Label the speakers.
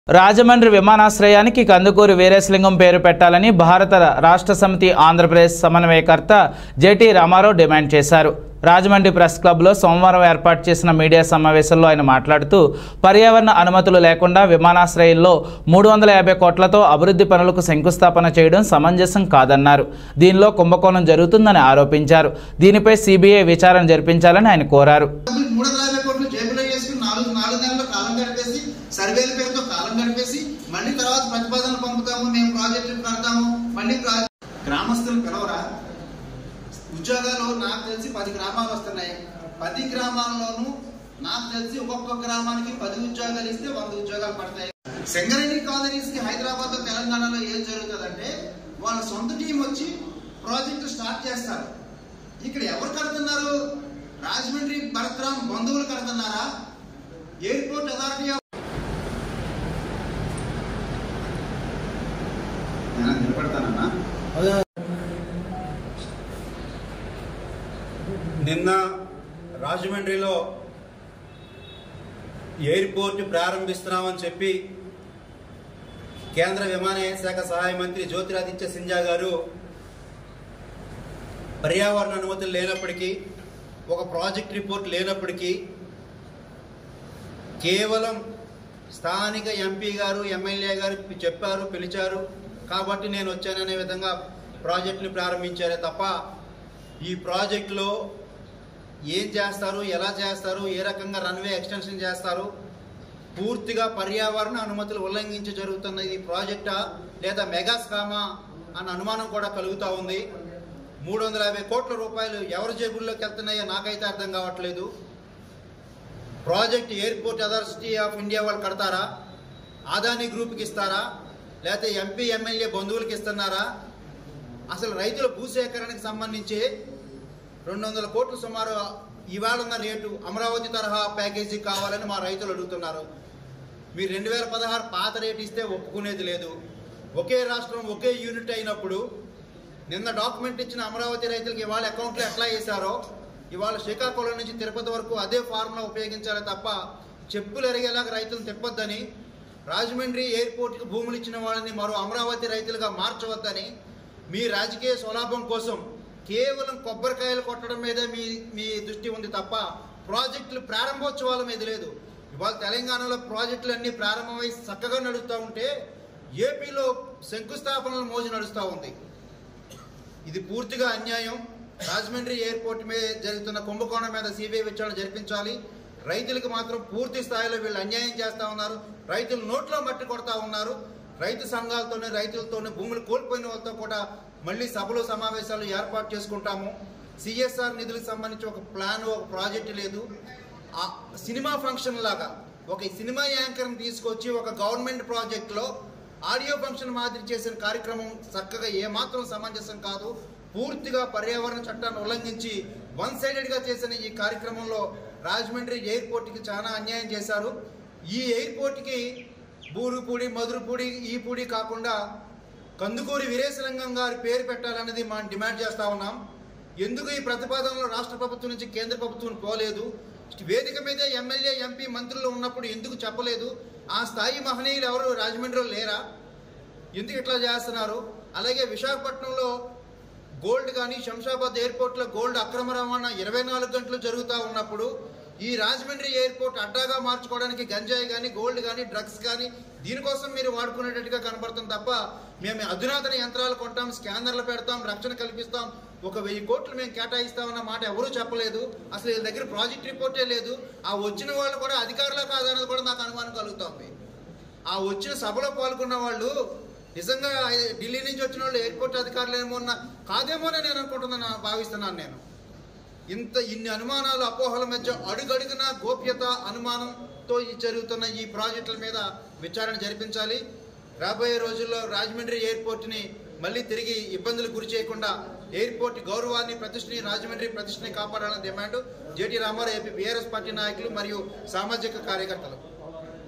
Speaker 1: రాజమండ్రి విమానాశ్రయానికి కందుకూరి వీరేశలింగం పేరు పెట్టాలని భారత రాష్ట్ర సమితి ఆంధ్రప్రదేశ్ సమన్వయకర్త జేటీ రామారావు డిమాండ్ చేశారు రాజమండ్రి ప్రెస్ క్లబ్లో సోమవారం ఏర్పాటు చేసిన మీడియా సమావేశంలో ఆయన మాట్లాడుతూ పర్యావరణ అనుమతులు లేకుండా విమానాశ్రయంలో మూడు వందల యాభై కోట్లతో అభివృద్ధి పనులకు శంకుస్థాపన చేయడం సమంజసం కాదన్నారు దీనిలో కుంభకోణం జరుగుతుందని ఆరోపించారు దీనిపై సిబిఐ విచారణ జరిపించాలని ఆయన కోరారు
Speaker 2: మూడు వందల యాభై కోట్లు జేబులో వేసుకుని నాలుగు నాలుగు నెలల్లో కాలం గడిపేసి సర్వేల పేరుతో కాలం గడిపేసి మళ్ళీ తర్వాత ప్రతిపాదనలు పంపుతాము మేము ప్రాజెక్టులు కడతాము మళ్ళీ ప్రా- గ్రామస్తులు పిలవరా ఉద్యోగాలు నాకు తెలిసి పది గ్రామాలు వస్తున్నాయి పది గ్రామాల్లోనూ నాకు తెలిసి ఒక్కొక్క గ్రామానికి పది ఉద్యోగాలు ఇస్తే వంద ఉద్యోగాలు పడతాయి సింగరేణి కాలనీస్ కి హైదరాబాద్ లో తెలంగాణలో ఏం జరుగుతుందంటే వాళ్ళ సొంత టీం వచ్చి ప్రాజెక్టు స్టార్ట్ చేస్తారు ఇక్కడ ఎవరు కడుతున్నారు రాజమండ్రి భరత్రామ్ బంధువులు కడుతున్నారా ఎయిర్పోర్ట్ అథారిటీ ఆఫ్ నిలబడతానన్నా
Speaker 3: నిన్న రాజమండ్రిలో ఎయిర్పోర్ట్ ప్రారంభిస్తున్నామని చెప్పి కేంద్ర విమానయాన శాఖ సహాయ మంత్రి జ్యోతిరాదిత్య సింధ్యా గారు పర్యావరణ అనుమతులు లేనప్పటికీ ఒక ప్రాజెక్ట్ రిపోర్ట్ లేనప్పటికీ కేవలం స్థానిక ఎంపీ గారు ఎమ్మెల్యే గారు చెప్పారు పిలిచారు కాబట్టి నేను వచ్చాననే విధంగా ప్రాజెక్టుని ప్రారంభించారే తప్ప ఈ ప్రాజెక్టులో ఏం చేస్తారు ఎలా చేస్తారు ఏ రకంగా రన్వే ఎక్స్టెన్షన్ చేస్తారు పూర్తిగా పర్యావరణ అనుమతులు ఉల్లంఘించి జరుగుతున్న ఈ ప్రాజెక్టా లేదా మెగా స్కామా అన్న అనుమానం కూడా కలుగుతూ ఉంది మూడు వందల యాభై కోట్ల రూపాయలు ఎవరి జేబుల్లోకి వెళ్తున్నాయో నాకైతే అర్థం కావట్లేదు project airport authority of India వాళ్ళు కడతారా ఆదాని గ్రూప్కి ఇస్తారా లేకపోతే ఎంపీ ఎమ్మెల్యే బంధువులకి ఇస్తున్నారా అసలు రైతుల భూసేకరణకు సంబంధించి రెండు వందల కోట్లు సుమారు ఇవాళ ఉన్న రేటు అమరావతి తరహా ప్యాకేజీ కావాలని మా రైతులు అడుగుతున్నారు మీరు రెండు వేల పదహారు పాత రేటు ఇస్తే ఒప్పుకునేది లేదు ఒకే రాష్ట్రం ఒకే యూనిట్ అయినప్పుడు నిన్న డాక్యుమెంట్ ఇచ్చిన అమరావతి రైతులకి ఇవాళ అకౌంట్లో ఎట్లా వేశారో ఇవాళ శ్రీకాకుళం నుంచి తిరుపతి వరకు అదే ఫార్ములా ఉపయోగించాలి తప్ప చెప్పులు ఎరిగేలాగా రైతులను తిప్పొద్దని రాజమండ్రి ఎయిర్పోర్ట్కి భూములు ఇచ్చిన వాళ్ళని మరో అమరావతి రైతులుగా మార్చవద్దని మీ రాజకీయ స్వలాభం కోసం కేవలం కొబ్బరికాయలు కొట్టడం మీదే మీ మీ దృష్టి ఉంది తప్ప ప్రాజెక్టులు ప్రారంభోత్సవాల మీద లేదు ఇవాళ తెలంగాణలో ప్రాజెక్టులు అన్నీ ప్రారంభమై చక్కగా నడుస్తూ ఉంటే ఏపీలో శంకుస్థాపనల మోజు నడుస్తూ ఉంది ఇది పూర్తిగా అన్యాయం రాజమండ్రి ఎయిర్పోర్ట్ మీద జరుగుతున్న కుంభకోణం మీద సిబిఐ విచారణ జరిపించాలి రైతులకు మాత్రం పూర్తి స్థాయిలో వీళ్ళు అన్యాయం చేస్తా ఉన్నారు రైతులు నోట్లో మట్టి కొడతా ఉన్నారు రైతు సంఘాలతోనే రైతులతోనే భూములు కోల్పోయిన వాళ్ళతో కూడా మళ్ళీ సభలు సమావేశాలు ఏర్పాటు చేసుకుంటాము సిఎస్ఆర్ నిధులకు సంబంధించి ఒక ప్లాన్ ఒక ప్రాజెక్టు లేదు ఆ సినిమా ఫంక్షన్ లాగా ఒక సినిమా యాంకర్ని తీసుకొచ్చి ఒక గవర్నమెంట్ ప్రాజెక్ట్లో ఆడియో ఫంక్షన్ మాదిరి చేసిన కార్యక్రమం చక్కగా ఏమాత్రం సమంజసం కాదు పూర్తిగా పర్యావరణ చట్టాన్ని ఉల్లంఘించి వన్ సైడెడ్గా చేసిన ఈ కార్యక్రమంలో రాజమండ్రి ఎయిర్పోర్ట్కి చాలా అన్యాయం చేశారు ఈ ఎయిర్పోర్ట్కి బూరుపూడి మధురపూడి ఈ పూడి కాకుండా కందుకూరి వీరేశలింగం గారి పేరు పెట్టాలనేది మనం డిమాండ్ చేస్తా ఉన్నాం ఎందుకు ఈ ప్రతిపాదనలో రాష్ట్ర ప్రభుత్వం నుంచి కేంద్ర ప్రభుత్వం పోలేదు వేదిక మీద ఎమ్మెల్యే ఎంపీ మంత్రులు ఉన్నప్పుడు ఎందుకు చెప్పలేదు ఆ స్థాయి మహనీయులు ఎవరు రాజమండ్రిలో లేరా ఎందుకు ఇట్లా చేస్తున్నారు అలాగే విశాఖపట్నంలో గోల్డ్ కానీ శంషాబాద్ ఎయిర్పోర్ట్లో గోల్డ్ అక్రమ రవాణా ఇరవై నాలుగు గంటలు జరుగుతూ ఉన్నప్పుడు ఈ రాజమండ్రి ఎయిర్పోర్ట్ అడ్డాగా మార్చుకోవడానికి గంజాయి కానీ గోల్డ్ కానీ డ్రగ్స్ కానీ దీనికోసం మీరు వాడుకునేటట్టుగా కనబడుతుంది తప్ప మేము అధునాతన యంత్రాలు కొంటాం స్కానర్లు పెడతాం రక్షణ కల్పిస్తాం ఒక వెయ్యి కోట్లు మేము కేటాయిస్తామన్న మాట ఎవరూ చెప్పలేదు అసలు వీళ్ళ దగ్గర ప్రాజెక్ట్ రిపోర్టే లేదు ఆ వచ్చిన వాళ్ళు కూడా అధికారులా కాదన్నది కూడా నాకు అనుమానం కలుగుతుంది ఆ వచ్చిన సభలో పాల్గొన్న వాళ్ళు నిజంగా ఢిల్లీ నుంచి వచ్చిన వాళ్ళు ఎయిర్పోర్ట్ అధికారులు ఏమో ఉన్న కాదేమోనే నేను అనుకుంటున్నాను భావిస్తున్నాను నేను ఇంత ఇన్ని అనుమానాలు అపోహల మధ్య అడుగడుగున గోప్యత అనుమానంతో ఈ జరుగుతున్న ఈ ప్రాజెక్టుల మీద విచారణ జరిపించాలి రాబోయే రోజుల్లో రాజమండ్రి ఎయిర్పోర్ట్ని మళ్ళీ తిరిగి ఇబ్బందులకు గురి చేయకుండా ఎయిర్పోర్ట్ గౌరవాన్ని ప్రతిష్టని రాజమండ్రి ప్రతిష్టని కాపాడాలని demand JT Ramarao AP BRS party నాయకులు మరియు సామాజిక కార్యకర్తలు